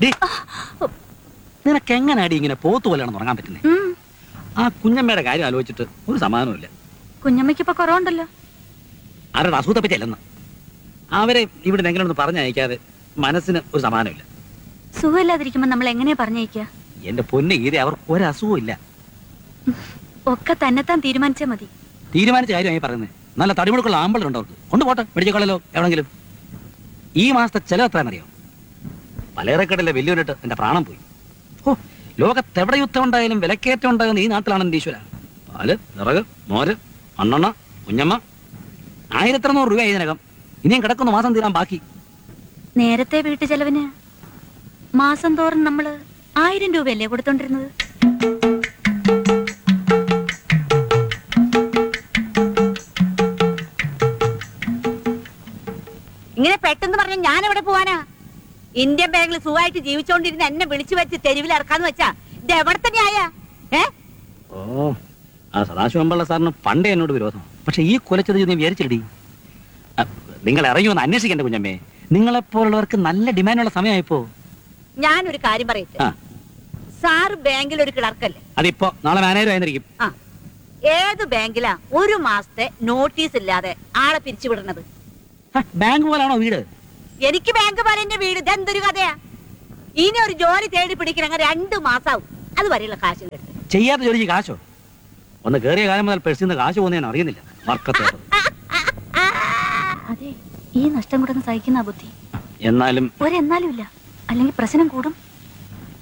Day, നിനക്ക് എങ്ങനെയാടി ഇങ്ങനെ പോത്തു പോലെയാണ് ഉറങ്ങാൻ പറ്റുന്നത് ഉം. ആ കുഞ്ഞമ്മയുടെ കാര്യം ആലോചിച്ചിട്ട് ഒരു സമാധാനമില്ല കുഞ്ഞമ്മയ്ക്ക് ഇപ്പൊ കുറവുണ്ടല്ലോ ആരുടെ അസുഖത്തെ പറ്റി അല്ലെന്ന് അവരെ ഇവിടെ എങ്ങനെ ഒന്ന് പറഞ്ഞയക്കാതെ മനസ്സിന് ഒരു സമാധാനമില്ല സുഖമില്ലാതിരിക്കുമ്പോ നമ്മൾ എങ്ങനെയാ പറഞ്ഞേക്ക എന്റെ പൊന്നെ ഗീത അവർക്ക് ഒരസുഖവും ഇല്ല ഒക്കെ തന്നെത്താൻ തീരുമാനിച്ചാ മതി തീരുമാനിച്ച കാര്യമായി പറയുന്നത് നല്ല തടിമുടുക്കുള്ള ആമ്പളുണ്ട് അവർക്ക് കൊണ്ടുപോട്ടെ മെഡിക്കൽ കോളേജിലോ എവിടെങ്കിലും ഈ മാസത്തെ ചെലവ് എത്രയാണെന്നറിയോ പലചരക്കടയിലെ വെല്ലുവിളിട്ട് എന്റെ പ്രാണം പോയി ഓ ലോകത്ത് എവിടെ യുദ്ധം ഉണ്ടായാലും വിലക്കയറ്റം ഉണ്ടാകുന്ന ഈ നാട്ടിലാണ് എന്റെ ഈശ്വര പാല് വിറക് മോര് മണ്ണെണ്ണ കുഞ്ഞമ്മ ആയിരത്തറുന്നൂറ് രൂപ ഇതിനകം ഇനിയും കിടക്കുന്ന മാസം തീരാൻ ബാക്കി നേരത്തെ വീട്ടു ചെലവിന് മാസം തോറും നമ്മള് ആയിരം രൂപയല്ലേ കൊടുത്തോണ്ടിരുന്നത് ഇങ്ങനെ പെട്ടെന്ന് പറഞ്ഞ ഞാൻ എവിടെ പോവാനാ ഇന്ത്യൻ ബാങ്കിൽ സുഖമായിട്ട് ജീവിച്ചോണ്ടിരുന്ന എന്നെ വിളിച്ചു വെച്ച് തെരുവിൽ ഇറക്കാന്ന് വെച്ചാ ഇത് എവിടെ തന്നെയായ ഏ ഓ ആ സദാശിവമ്പള്ള സാറിന് പണ്ടേ എന്നോട് വിരോധം പക്ഷെ ഈ കുലച്ചത് നീ വിചാരിച്ചിടി നിങ്ങൾ ഇറങ്ങി വന്ന് അന്വേഷിക്കണ്ട കുഞ്ഞമ്മേ നിങ്ങളെപ്പോലുള്ളവർക്ക് നല്ല ഡിമാൻഡുള്ള സമയമായിപ്പോ ഞാനൊരു കാര്യം പറയട്ടെ ആ സാറ് ബാങ്കിൽ ഒരു ക്ലർക്കല്ലേ അതിപ്പോ നാളെ മാനേജർ ആയിരിക്കും ആ ഏത് ബാങ്കിലാ ഒരു മാസത്തെ നോട്ടീസ് ഇല്ലാതെ ആളെ പിരിച്ചുവിടുന്നത് ബാങ്ക് പോലാണോ വീട് എനിക്ക് ബാങ്ക് പോലെ എന്റെ വീട് ഇതെന്തൊരു കഥയാ ഇനി ഒരു ജോലി തേടി പിടിക്കണമെങ്കിൽ രണ്ടു മാസാവും അത് വരെയുള്ള കാശും കിട്ടും ചെയ്യാത്ത ജോലിക്ക് കാശോ ഒന്ന് കേറിയ കാലം മുതൽ പെഴ്സിൽ നിന്ന് കാശ് പോകുന്ന ഞാൻ അറിയുന്നില്ല വർക്കത്ത് അതെ ഈ നഷ്ടം കൂടെ സഹിക്കുന്ന ബുദ്ധി എന്നാലും ഒരെന്നാലും ഇല്ല അല്ലെങ്കിൽ പ്രശ്നം കൂടും